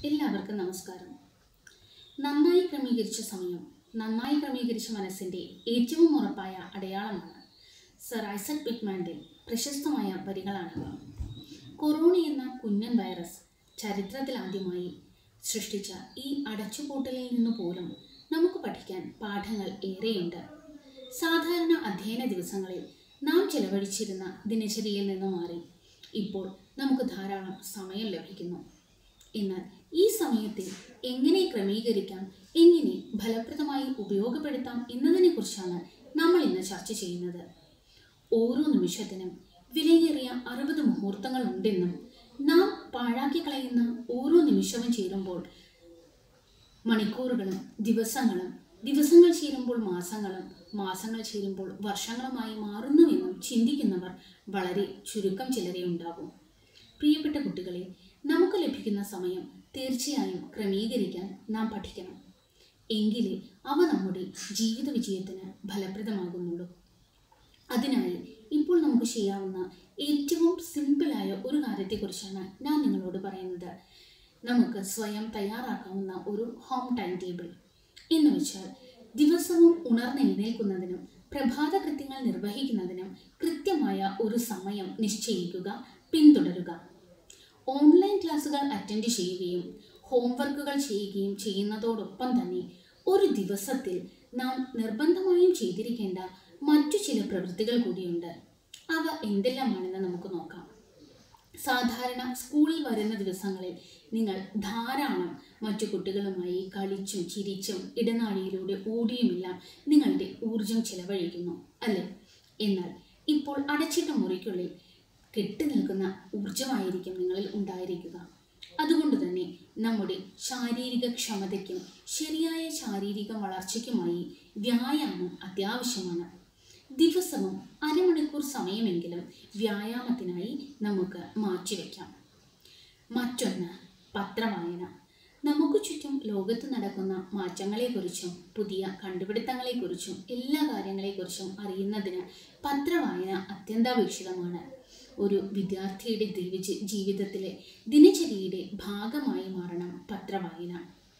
എല്ലാവർക്കും നമസ്കാരം നന്നായി ക്രമീകരിച്ച സമയം നന്നായി ക്രമീകരിച്ച മനസ്സിൻ്റെ ഏറ്റവും ഉറപ്പായ അടയാളമാണ് സർ ഐസക് പിറ്റ്മാൻ്റെ പ്രശസ്തമായ വരികളാണിവ കൊറോണ എന്ന കുഞ്ഞൻ വൈറസ് ചരിത്രത്തിലാദ്യമായി സൃഷ്ടിച്ച ഈ അടച്ചുപൂട്ടലിൽ നിന്ന് പോലും നമുക്ക് പഠിക്കാൻ പാഠങ്ങൾ ഏറെയുണ്ട് സാധാരണ അധ്യയന ദിവസങ്ങളിൽ നാം ചെലവഴിച്ചിരുന്ന ദിനചര്യയിൽ നിന്ന് മാറി ഇപ്പോൾ നമുക്ക് ധാരാളം സമയം ലഭിക്കുന്നു എന്നാൽ ഈ സമയത്തെ എങ്ങനെ ക്രമീകരിക്കാം എങ്ങനെ ഫലപ്രദമായി ഉപയോഗപ്പെടുത്താം എന്നതിനെക്കുറിച്ചാണ് നമ്മൾ ഇന്ന് ചർച്ച ചെയ്യുന്നത് ഓരോ നിമിഷത്തിനും വിലയേറിയ അറുപത് മുഹൂർത്തങ്ങൾ ഉണ്ടെന്നും നാം പാഴാക്കി കളയുന്ന ഓരോ നിമിഷവും ചേരുമ്പോൾ മണിക്കൂറുകളും ദിവസങ്ങളും ദിവസങ്ങൾ ചേരുമ്പോൾ മാസങ്ങളും മാസങ്ങൾ ചേരുമ്പോൾ വർഷങ്ങളുമായി മാറുന്നുവെന്നും ചിന്തിക്കുന്നവർ വളരെ ചുരുക്കം ചിലരേ ഉണ്ടാകും പ്രിയപ്പെട്ട കുട്ടികളെ നമുക്ക് ലഭിക്കുന്ന സമയം തീർച്ചയായും ക്രമീകരിക്കാൻ നാം പഠിക്കണം എങ്കിലേ അവ നമ്മുടെ ജീവിത വിജയത്തിന് ഫലപ്രദമാകുന്നുള്ളൂ അതിനായി ഇപ്പോൾ നമുക്ക് ചെയ്യാവുന്ന ഏറ്റവും സിമ്പിളായ ഒരു കാര്യത്തെക്കുറിച്ചാണ് ഞാൻ നിങ്ങളോട് പറയുന്നത് നമുക്ക് സ്വയം തയ്യാറാക്കാവുന്ന ഒരു ഹോം ടൈം ടേബിൾ എന്ന് വെച്ചാൽ ദിവസവും ഉണർന്നെഴുന്നേൽക്കുന്നതിനും പ്രഭാത കൃത്യങ്ങൾ നിർവഹിക്കുന്നതിനും കൃത്യമായ ഒരു സമയം നിശ്ചയിക്കുക പിന്തുടരുക ഓൺലൈൻ ക്ലാസ്സുകൾ അറ്റൻഡ് ചെയ്യുകയും ഹോംവർക്കുകൾ ചെയ്യുകയും ചെയ്യുന്നതോടൊപ്പം തന്നെ ഒരു ദിവസത്തിൽ നാം നിർബന്ധമായും ചെയ്തിരിക്കേണ്ട മറ്റു ചില പ്രവൃത്തികൾ കൂടിയുണ്ട് അവ എന്തെല്ലാമാണെന്ന് നമുക്ക് നോക്കാം സാധാരണ സ്കൂളിൽ വരുന്ന ദിവസങ്ങളിൽ നിങ്ങൾ ധാരാളം മറ്റു കുട്ടികളുമായി കളിച്ചും ചിരിച്ചും ഇടനാഴിയിലൂടെ ഓടിയുമെല്ലാം നിങ്ങളുടെ ഊർജം ചെലവഴിക്കുന്നു അല്ലേ എന്നാൽ ഇപ്പോൾ അടച്ചിട്ട മുറിക്കുള്ളിൽ കെട്ടി നിൽക്കുന്ന ഊർജമായിരിക്കും നിങ്ങളിൽ ഉണ്ടായിരിക്കുക അതുകൊണ്ട് തന്നെ നമ്മുടെ ശാരീരിക ക്ഷമതയ്ക്കും ശരിയായ ശാരീരിക വളർച്ചയ്ക്കുമായി വ്യായാമം അത്യാവശ്യമാണ് ദിവസവും അരമണിക്കൂർ സമയമെങ്കിലും വ്യായാമത്തിനായി നമുക്ക് മാറ്റിവെക്കാം മറ്റൊന്ന് പത്രവായന നമുക്ക് ചുറ്റും ലോകത്ത് നടക്കുന്ന മാറ്റങ്ങളെക്കുറിച്ചും പുതിയ കണ്ടുപിടുത്തങ്ങളെക്കുറിച്ചും എല്ലാ കാര്യങ്ങളെക്കുറിച്ചും അറിയുന്നതിന് പത്രവായന അത്യന്താപേക്ഷിതമാണ് ഒരു വിദ്യാർത്ഥിയുടെ ജീവി ജീവിതത്തിലെ ദിനചര്യയുടെ ഭാഗമായി മാറണം പത്രവായന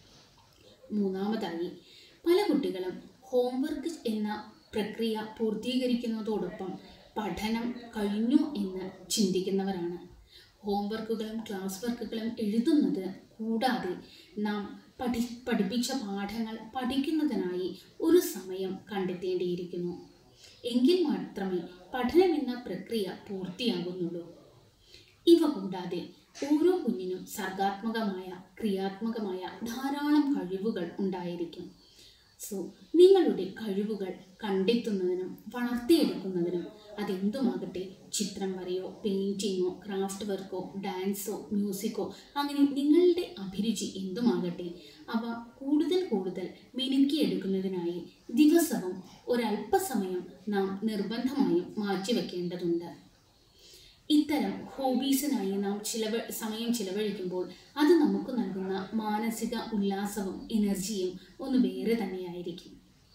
മൂന്നാമതായി പല കുട്ടികളും ഹോംവർക്ക് എന്ന പ്രക്രിയ പൂർത്തീകരിക്കുന്നതോടൊപ്പം പഠനം കഴിഞ്ഞു എന്ന് ചിന്തിക്കുന്നവരാണ് ഹോംവർക്കുകളും ക്ലാസ് വർക്കുകളും എഴുതുന്നത് കൂടാതെ നാം പഠി പഠിപ്പിച്ച പാഠങ്ങൾ പഠിക്കുന്നതിനായി ഒരു സമയം കണ്ടെത്തേണ്ടിയിരിക്കുന്നു എങ്കിൽ മാത്രമേ പഠനം എന്ന പ്രക്രിയ പൂർത്തിയാകുന്നുള്ളൂ ഇവ കൂടാതെ ഓരോ കുഞ്ഞിനും സർഗാത്മകമായ ക്രിയാത്മകമായ ധാരാളം കഴിവുകൾ ഉണ്ടായിരിക്കും സോ നിങ്ങളുടെ കഴിവുകൾ കണ്ടെത്തുന്നതിനും വളർത്തിയെടുക്കുന്നതിനും അതെന്തുമാകട്ടെ ചിത്രം വരയോ പെയിൻറ്റിങ്ങോ ക്രാഫ്റ്റ് വർക്കോ ഡാൻസോ മ്യൂസിക്കോ അങ്ങനെ നിങ്ങളുടെ അഭിരുചി എന്തുമാകട്ടെ അവ കൂടുതൽ കൂടുതൽ മിനുക്കിയെടുക്കുന്നതിനായി ദിവസവും ഒരല്പസമയം നാം നിർബന്ധമായും മാറ്റിവെക്കേണ്ടതുണ്ട് ഇത്തരം ഹോബീസിനായി നാം ചിലവ സമയം ചിലവഴിക്കുമ്പോൾ അത് നമുക്ക് നൽകുന്ന മാനസിക ഉല്ലാസവും എനർജിയും ഒന്ന് വേറെ തന്നെയായിരിക്കും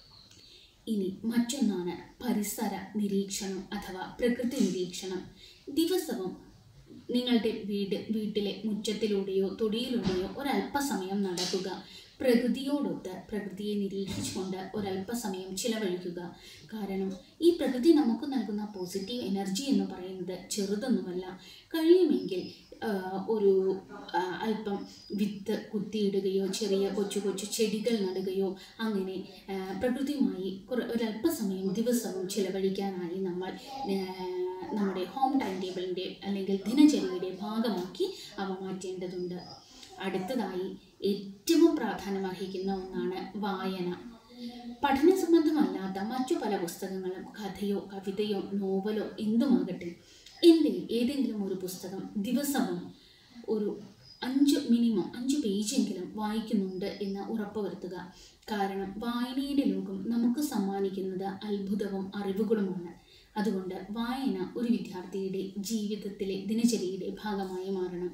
ഇനി മറ്റൊന്നാണ് പരിസര നിരീക്ഷണം അഥവാ പ്രകൃതി നിരീക്ഷണം ദിവസവും നിങ്ങളുടെ വീട് വീട്ടിലെ മുറ്റത്തിലൂടെയോ തൊടിയിലൂടെയോ ഒരല്പസമയം നടക്കുക പ്രകൃതിയോടൊത്ത് പ്രകൃതിയെ നിരീക്ഷിച്ചുകൊണ്ട് ഒരല്പസമയം ചിലവഴിക്കുക കാരണം ഈ പ്രകൃതി നമുക്ക് നൽകുന്ന പോസിറ്റീവ് എനർജി എന്ന് പറയുന്നത് ചെറുതൊന്നുമല്ല കഴിയുമെങ്കിൽ ഒരു അല്പം വിത്ത് കുത്തിയിടുകയോ ചെറിയ കൊച്ചു കൊച്ചു ചെടികൾ നടുകയോ അങ്ങനെ പ്രകൃതിയുമായി കുറ ഒരല്പസമയം ദിവസവും ചിലവഴിക്കാനായി നമ്മൾ നമ്മുടെ ഹോം ടൈം ടേബിളിൻ്റെ അല്ലെങ്കിൽ ദിനചര്യയുടെ ഭാഗമാക്കി അവ മാറ്റേണ്ടതുണ്ട് അടുത്തതായി ഏറ്റവും പ്രാധാന്യം അർഹിക്കുന്ന ഒന്നാണ് വായന പഠന സംബന്ധമല്ലാത്ത മറ്റു പല പുസ്തകങ്ങളും കഥയോ കവിതയോ നോവലോ എന്തുമാകട്ടെ എൻ്റെ ഏതെങ്കിലും ഒരു പുസ്തകം ദിവസവും ഒരു അഞ്ച് മിനിമം അഞ്ച് പേജെങ്കിലും വായിക്കുന്നുണ്ട് എന്ന് ഉറപ്പുവരുത്തുക കാരണം വായനയുടെ ലോകം നമുക്ക് സമ്മാനിക്കുന്നത് അത്ഭുതവും അറിവുകളുമാണ് അതുകൊണ്ട് വായന ഒരു വിദ്യാർത്ഥിയുടെ ജീവിതത്തിലെ ദിനചര്യയുടെ ഭാഗമായി മാറണം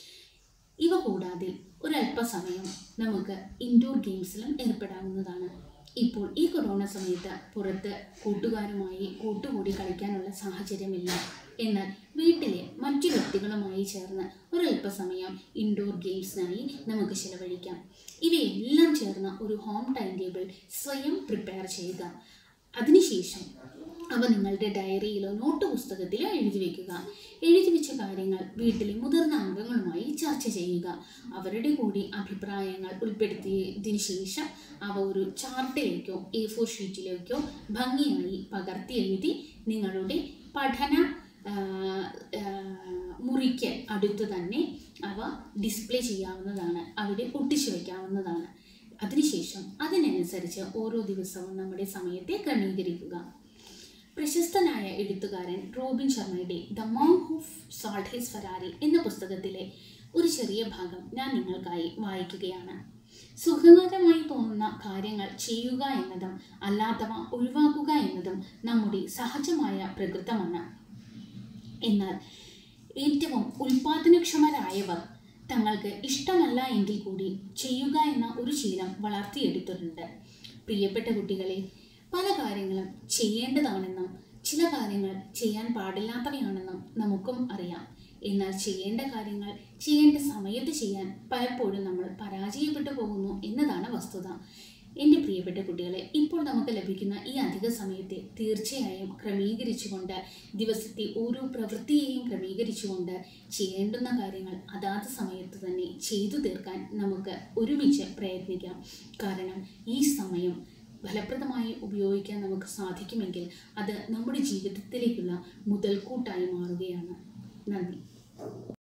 ഇവ കൂടാതെ ഒരല്പസമയം നമുക്ക് ഇൻഡോർ ഗെയിംസിലും ഏർപ്പെടാവുന്നതാണ് ഇപ്പോൾ ഈ കൊറോണ സമയത്ത് പുറത്ത് കൂട്ടുകാരുമായി കൂട്ടുകൂടി കളിക്കാനുള്ള സാഹചര്യമില്ല എന്നാൽ വീട്ടിലെ മറ്റു വ്യക്തികളുമായി ചേർന്ന് ഒരല്പസമയം ഇൻഡോർ ഗെയിംസിനായി നമുക്ക് ചിലവഴിക്കാം ഇവയെല്ലാം ചേർന്ന ഒരു ഹോം ടൈം ടേബിൾ സ്വയം പ്രിപ്പയർ ചെയ്യുക അതിനുശേഷം അവ നിങ്ങളുടെ ഡയറിയിലോ നോട്ട് പുസ്തകത്തിലോ എഴുതി വെക്കുക എഴുതി വെച്ച കാര്യങ്ങൾ വീട്ടിലെ മുതിർന്ന അംഗങ്ങളുമായി ചർച്ച ചെയ്യുക അവരുടെ കൂടി അഭിപ്രായങ്ങൾ ഉൾപ്പെടുത്തിയതിനു ശേഷം അവ ഒരു ചാർട്ടിലേക്കോ എ ഫോർ ഷീറ്റിലേക്കോ ഭംഗിയായി പകർത്തി എഴുതി നിങ്ങളുടെ പഠന ആ, ആ, മുറിക്ക് അടുത്ത് തന്നെ അവ ഡിസ്പ്ലേ ചെയ്യാവുന്നതാണ് അവിടെ ഒട്ടിച്ചു വയ്ക്കാവുന്നതാണ് അതിനുശേഷം അതിനനുസരിച്ച് ഓരോ ദിവസവും നമ്മുടെ സമയത്തെ ക്രമീകരിക്കുക പ്രശസ്തനായ എഴുത്തുകാരൻ റോബിൻ ശർമ്മയുടെ the monk of sold his Ferrari എന്ന പുസ്തകത്തിലെ ഒരു ചെറിയ ഭാഗം ഞാൻ നിങ്ങൾക്കായി വായിക്കുകയാണ് സുഖകരമായി തോന്നുന്ന കാര്യങ്ങൾ ചെയ്യുക എന്നതും അല്ലാത്തവ ഒഴിവാക്കുക എന്നതും നമ്മുടെ സഹജമായ പ്രകൃതമാണ് എന്നാൽ ഏറ്റവും ഉൽപാദനക്ഷമരായവർ തങ്ങൾക്ക് ഇഷ്ടമല്ല എങ്കിൽ കൂടി ചെയ്യുക എന്ന ഒരു ശീലം വളർത്തിയെടുത്തിട്ടുണ്ട് പ്രിയപ്പെട്ട കുട്ടികളെ പല കാര്യങ്ങളും ചെയ്യേണ്ടതാണെന്നും ചില കാര്യങ്ങൾ ചെയ്യാൻ പാടില്ലാത്തവയാണെന്നും നമുക്കും അറിയാം എന്നാൽ ചെയ്യേണ്ട കാര്യങ്ങൾ ചെയ്യേണ്ട സമയത്ത് ചെയ്യാൻ പലപ്പോഴും നമ്മൾ പരാജയപ്പെട്ടു പോകുന്നു എന്നതാണ് വസ്തുത എൻ്റെ പ്രിയപ്പെട്ട കുട്ടികളെ ഇപ്പോൾ നമുക്ക് ലഭിക്കുന്ന ഈ അധിക സമയത്തെ തീർച്ചയായും ക്രമീകരിച്ചുകൊണ്ട് ദിവസത്തെ ഓരോ പ്രവൃത്തിയെയും ക്രമീകരിച്ചുകൊണ്ട് ചെയ്യേണ്ടുന്ന കാര്യങ്ങൾ അതാത് സമയത്ത് തന്നെ ചെയ്തു തീർക്കാൻ നമുക്ക് ഒരുമിച്ച് പ്രയത്നിക്കാം കാരണം ഈ സമയം ഫലപ്രദമായി ഉപയോഗിക്കാൻ നമുക്ക് സാധിക്കുമെങ്കിൽ അത് നമ്മുടെ ജീവിതത്തിലേക്കുള്ള മുതൽക്കൂട്ടായി മാറുകയാണ് നന്ദി